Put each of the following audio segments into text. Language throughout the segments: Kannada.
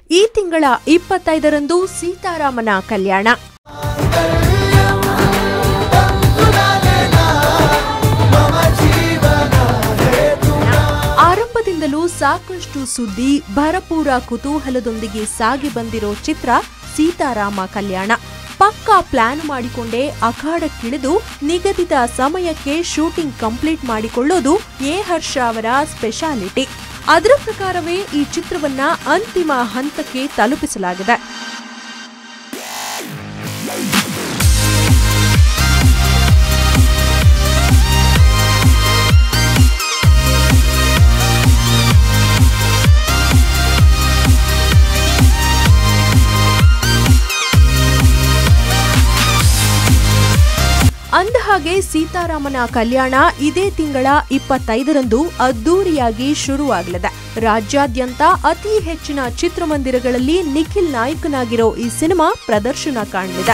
ಈ ತಿಂಗಳ ಇಪ್ಪತ್ತೈದರಂದು ಸೀತಾರಾಮನ ಕಲ್ಯಾಣ ಆರಂಭದಿಂದಲೂ ಸಾಕಷ್ಟು ಸುದ್ದಿ ಭರಪೂರ ಕುತೂಹಲದೊಂದಿಗೆ ಸಾಗಿ ಬಂದಿರೋ ಚಿತ್ರ ಸೀತಾರಾಮ ಕಲ್ಯಾಣ ಪಕ್ಕಾ ಪ್ಲಾನ್ ಮಾಡಿಕೊಂಡೇ ಅಖಾಡಕ್ಕಿಳಿದು ನಿಗದಿತ ಸಮಯಕ್ಕೆ ಶೂಟಿಂಗ್ ಕಂಪ್ಲೀಟ್ ಮಾಡಿಕೊಳ್ಳೋದು ಎ ಹರ್ಷ ಅವರ ಸ್ಪೆಷಾಲಿಟಿ ಅದರ ಪ್ರಕಾರವೇ ಈ ಚಿತ್ರವನ್ನ ಅಂತಿಮ ಹಂತಕ್ಕೆ ತಲುಪಿಸಲಾಗಿದೆ ಅಂದಹಾಗೆ ಸೀತಾರಾಮನ ಕಲ್ಯಾಣ ಇದೇ ತಿಂಗಳ ಇಪ್ಪತ್ತೈದರಂದು ಅದ್ದೂರಿಯಾಗಿ ಶುರುವಾಗಲಿದೆ ರಾಜ್ಯಾದ್ಯಂತ ಅತಿ ಹೆಚ್ಚಿನ ಚಿತ್ರಮಂದಿರಗಳಲ್ಲಿ ನಿಖಿಲ್ ನಾಯಕನಾಗಿರೋ ಈ ಸಿನಿಮಾ ಪ್ರದರ್ಶನ ಕಾಣಲಿದೆ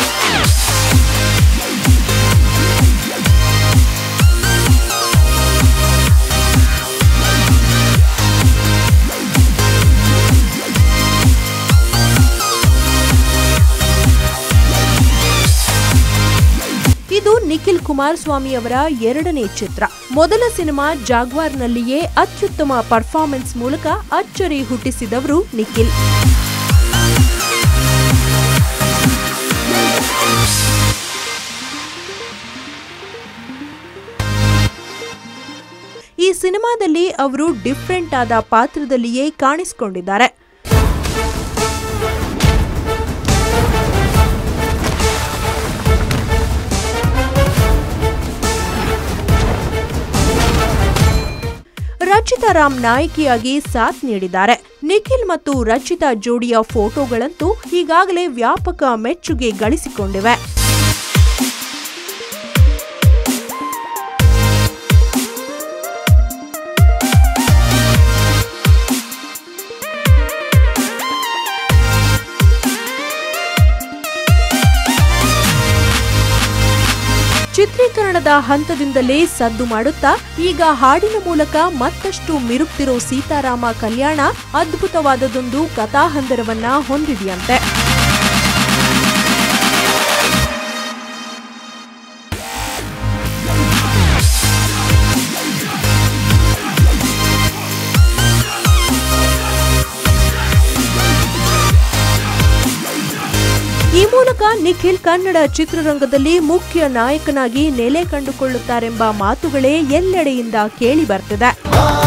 ಇದು ನಿಖಿಲ್ ಕುಮಾರಸ್ವಾಮಿ ಅವರ ಎರಡನೇ ಚಿತ್ರ ಮೊದಲ ಸಿನಿಮಾ ಜಾಗ್ವಾರ್ನಲ್ಲಿಯೇ ಅತ್ಯುತ್ತಮ ಪರ್ಫಾರ್ಮೆನ್ಸ್ ಮೂಲಕ ಅಚ್ಚರಿ ಹುಟ್ಟಿಸಿದವರು ನಿಖಿಲ್ ಈ ಸಿನಿಮಾದಲ್ಲಿ ಅವರು ಡಿಫ್ರೆಂಟ್ ಆದ ಪಾತ್ರದಲ್ಲಿಯೇ ಕಾಣಿಸಿಕೊಂಡಿದ್ದಾರೆ ರಚಿತಾ ರಾಮ್ ನಾಯಕಿಯಾಗಿ ಸಾಥ್ ನೀಡಿದ್ದಾರೆ ನಿಖಿಲ್ ಮತ್ತು ರಚಿತಾ ಜೋಡಿಯ ಫೋಟೋಗಳಂತೂ ಈಗಾಗಲೇ ವ್ಯಾಪಕ ಮೆಚ್ಚುಗೆ ಗಳಿಸಿಕೊಂಡಿವೆ ಚಿತ್ರೀಕರಣದ ಹಂತದಿಂದಲೇ ಸದ್ದು ಮಾಡುತ್ತಾ ಈಗ ಹಾಡಿನ ಮೂಲಕ ಮತ್ತಷ್ಟು ಮಿರುಕ್ತಿರೋ ಸೀತಾರಾಮ ಕಲ್ಯಾಣ ಅದ್ಭುತವಾದದೊಂದು ಕಥಾಹಂದರವನ್ನ ಹೊಂದಿದೆಯಂತೆ ಈ ಮೂಲಕ ನಿಖಿಲ್ ಕನ್ನಡ ಚಿತ್ರರಂಗದಲ್ಲಿ ಮುಖ್ಯ ನಾಯಕನಾಗಿ ನೆಲೆ ಕಂಡುಕೊಳ್ಳುತ್ತಾರೆಂಬ ಮಾತುಗಳೇ ಎಲ್ಲೆಡೆಯಿಂದ ಕೇಳಿ ಬರ್ತಿದೆ